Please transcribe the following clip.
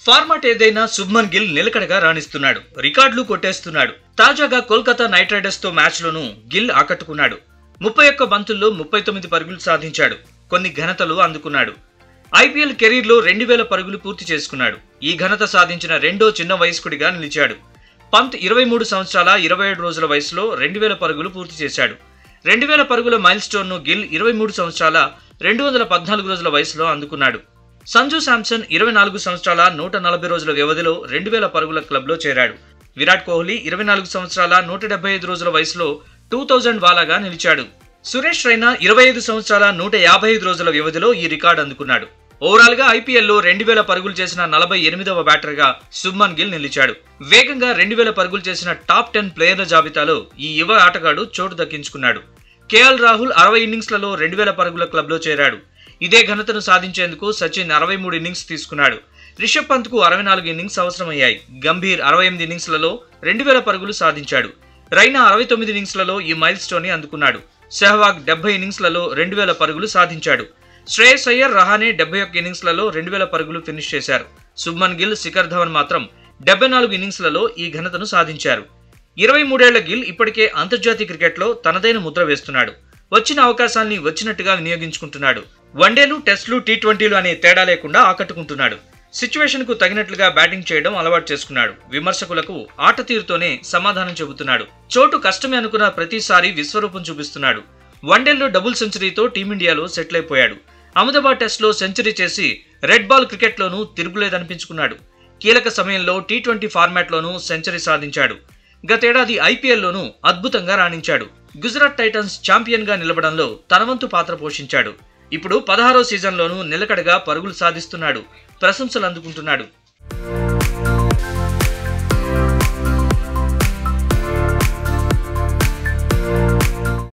format ఏదైనా శుభ్మన్ గిల్ నిలకడగా రాణిస్తున్నాడు రికార్డులు కొట్టేస్తున్నాడు తాజాగా కోల్కతా నైట్ రైడర్స్ తో మ్యాచ్ లోనూ గిల్ ఆకట్టుకున్నాడు ముప్పై ఒక్క బంతుల్లో ముప్పై తొమ్మిది పరుగులు సాధించాడు కొన్ని ఘనతలు అందుకున్నాడు ఐపీఎల్ కెరీర్లో రెండు వేల పరుగులు పూర్తి చేసుకున్నాడు ఈ ఘనత సాధించిన రెండో చిన్న వయస్కుడిగా నిలిచాడు పంత్ ఇరవై మూడు సంవత్సరాల ఇరవై ఏడు రోజుల వయసులో రెండు వేల పరుగులు పూర్తి చేశాడు రెండు వేల పరుగుల మైల్ స్టోన్ను గిల్ ఇరవై మూడు సంవత్సరాల రెండు వందల పద్నాలుగు రోజుల వయసులో అందుకున్నాడు సంజు శాంసన్ ఇరవై నాలుగు సంవత్సరాల నూట నలభై రోజుల వ్యవధిలో రెండు వేల పరుగుల క్లబ్లో చేరాడు విరాట్ కోహ్లీ ఇరవై నాలుగు సంవత్సరాల నూట డెబ్బై ఐదు రోజుల వయసులో టూ థౌజండ్ వాలాగా నిలిచాడు సురేష్ రైనా ఇరవై ఐదు సంవత్సరాల నూట యాభై ఐదు రోజుల వ్యవధిలో ఈ రికార్డు అందుకున్నాడు ఓవరాల్ గా ఐపీఎల్లో రెండు వేల పరుగులు చేసిన నలభై ఎనిమిదవ బ్యాటర్ గా శుభ్మన్ గిల్ నిలిచాడు వేగంగా రెండు వేల పరుగులు చేసిన టాప్ టెన్ ప్లేయర్ల జాబితాలో ఈ యువ ఆటగాడు చోటు దక్కించుకున్నాడు కేఎల్ రాహుల్ అరవై ఇన్నింగ్స్లలో రెండు వేల పరుగుల క్లబ్లో చేరాడు ఇదే ఘనతను సాధించేందుకు సచిన్ అరవై మూడు ఇన్నింగ్స్ తీసుకున్నాడు రిషబ్ పంత్ కు అరవై నాలుగు ఇన్నింగ్స్ అవసరమయ్యాయి గంభీర్ అరవై ఎనిమిది ఇన్నింగ్స్లలో రెండు వేల పరుగులు సాధించాడు రైనా అరవై తొమ్మిది ఇన్నింగ్స్లలో ఈ మైల్ స్టోన్ ని అందుకున్నాడు సెహ్వాగ్ డెబ్బై ఇన్నింగ్స్లలో రెండు వేల పరుగులు సాధించాడు శ్రేయస్ అయ్యర్ రహానే డెబ్బై ఒక్క ఇన్నింగ్స్లలో రెండు వేల పరుగులు ఫినిష్ చేశారు శుభ్మన్ గిల్ శిఖర్ ధవన్ మాత్రం డెబ్బై నాలుగు ఇన్నింగ్స్లలో ఈ ఘనతను సాధించారు ఇరవై మూడేళ్ల గిల్ ఇప్పటికే అంతర్జాతీయ క్రికెట్లో తనదైన ముద్ర వేస్తున్నాడు వచ్చిన అవకాశాల్ని వచ్చినట్టుగా వినియోగించుకుంటున్నాడు వన్డేలు టెస్టులు టీ ట్వంటీలు అనే తేడా లేకుండా ఆకట్టుకుంటున్నాడు సిచ్యువేషన్ కు తగినట్లుగా బ్యాటింగ్ చేయడం అలవాటు చేసుకున్నాడు విమర్శకులకు ఆట తీరుతోనే సమాధానం చెబుతున్నాడు చోటు కష్టమే అనుకున్న ప్రతిసారి విశ్వరూపం చూపిస్తున్నాడు వన్డేల్లో డబుల్ సెంచరీతో టీమిండియాలో సెటిల్ అయిపోయాడు అహ్మదాబాద్ టెస్ట్లో సెంచరీ చేసి రెడ్ బాల్ క్రికెట్లోనూ తిరుగులేదనిపించుకున్నాడు కీలక సమయంలో టీ ట్వంటీ ఫార్మాట్లోనూ సెంచరీ సాధించాడు గతేడాది ఐపీఎల్లోనూ అద్భుతంగా రాణించాడు గుజరాత్ టైటన్స్ ఛాంపియన్గా నిలవడంలో తన వంతు పాత్ర పోషించాడు ఇప్పుడు పదహారో సీజన్లోనూ నిలకడగా పరుగులు సాధిస్తున్నాడు ప్రశంసలు అందుకుంటున్నాడు